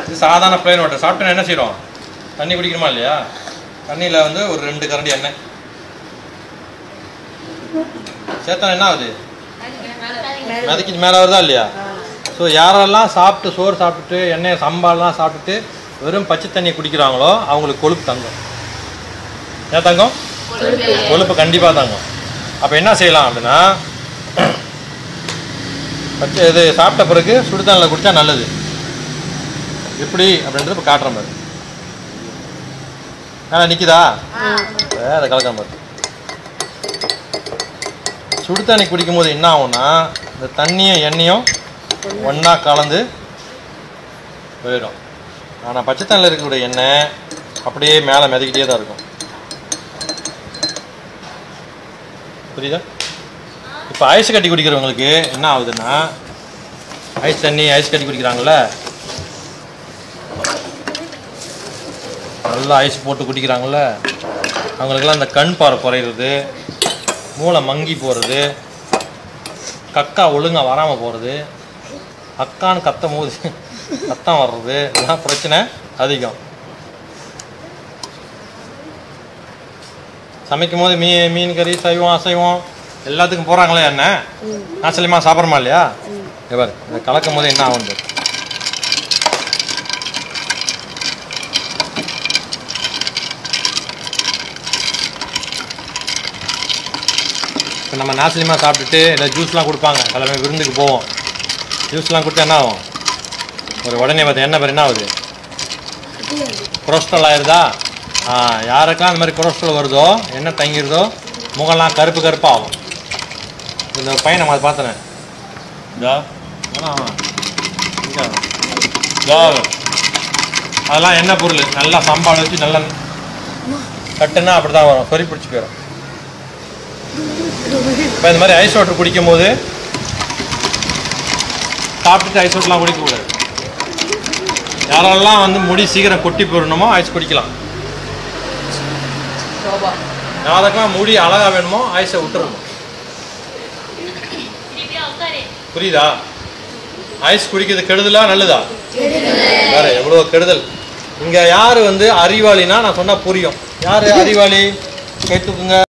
இது சாதாரண plain water சாப்பிட்டா என்ன செய்றோம் தண்ணி குடிக்கணுமா இல்லையா தண்ணியில் வந்து ஒரு ரெண்டு கரண்டி எண்ணெய் சேர்த்தா என்ன ஆகுது மிதக்கிட்டு மேலே வருதா இல்லையா ஸோ யாரெல்லாம் சாப்பிட்டு சோறு சாப்பிட்டுட்டு எண்ணெய் சம்பாலாம் சாப்பிட்டுட்டு வெறும் பச்சை தண்ணி குடிக்கிறாங்களோ அவங்களுக்கு கொழுப்பு தங்கும் ஏன் தங்கம் கொழுப்பு கண்டிப்பாக தங்கும் அப்போ என்ன செய்யலாம் அப்படின்னா பச்சை இது சாப்பிட்ட பிறகு சுடுதண்ணில் குடித்தா நல்லது எப்படி அப்படின்றது இப்போ காட்டுற மாதிரி ஆ நிற்கிதா அதை கலக்கிற மாதிரி சுடு தண்ணி குடிக்கும் போது என்ன ஆகும்னா இந்த தண்ணியும் எண்ணெயும் ஒன்றா கலந்து போயிடும் ஆனால் பச்சை தண்ணியில் இருக்கக்கூடிய எண்ணெய் அப்படியே மேலே மிதக்கிட்டே தான் இருக்கும் புரியுதா இப்போ ஐஸ் கட்டி குடிக்கிறவங்களுக்கு என்ன ஆகுதுன்னா ஐஸ் தண்ணி ஐஸ் கட்டி குடிக்கிறாங்கல்ல நல்லா ஐஸ் போட்டு குடிக்கிறாங்கல்ல அவங்களுக்கெல்லாம் இந்த கண் பார்வை குறையிறது மூளை மங்கி போகிறது கக்கா ஒழுங்கா வராமல் போகிறது அக்கான்னு கத்தும் போது சத்தம் வர்றது இதெல்லாம் பிரச்சனை அதிகம் சமைக்கும் போது மீ மீன் கறி சைவம் அசைவம் எல்லாத்துக்கும் போகிறாங்களே என்ன நாசலியமாக சாப்பிட்றோமா இல்லையா இவர் இதை கலக்கும் போது என்ன ஆகுது இப்போ நம்ம நாசிலிமா சாப்பிட்டுட்டு இல்லை ஜூஸ்லாம் கொடுப்பாங்க எல்லாமே விருந்துக்கு போவோம் ஜூஸ்லாம் கொடுத்தா என்ன ஆகும் ஒரு உடனே பார்த்து என்ன பேர் என்ன ஆகுது கொலஸ்ட்ரால் ஆயிருதா ஆ யாருக்கெல்லாம் அந்த மாதிரி கொலஸ்ட்ரால் வருதோ என்ன தங்கிருதோ முகம்லாம் கருப்பு கருப்பாக ஆகும் இந்த பையனை மாதிரி பார்த்தனே இதா என்ன அவன்? இங்க அவன். இதோ அவன். அதெல்லாம் என்ன பொருள் நல்லா சம்பாளை வச்சு நல்லா கட்டுனா அப்படி தான் வரும் சொறி பிடிச்சி போயிடும் இப்போ இந்த மாதிரி ஐஸ் வாட்டர் குடிக்கும் போது சாப்பிட்டுட்டு ஐஸ் வாட்டர்லாம் குடிக்கக்கூடாது யாரெல்லாம் வந்து முடி சீக்கிரம் கொட்டி போடணுமோ ஐஸ் குடிக்கலாம் யாருக்கெல்லாம் முடி அழகா வேணுமோ ஐஸை விட்டுறணும் புரியுதா ஐஸ் குடிக்கிறது கெடுதலா நல்லதா வேற எவ்வளோ கெடுதல் இங்க யாரு வந்து அறிவாளினா நான் சொன்னா புரியும் யாரு அறிவாளி கை தூக்குங்க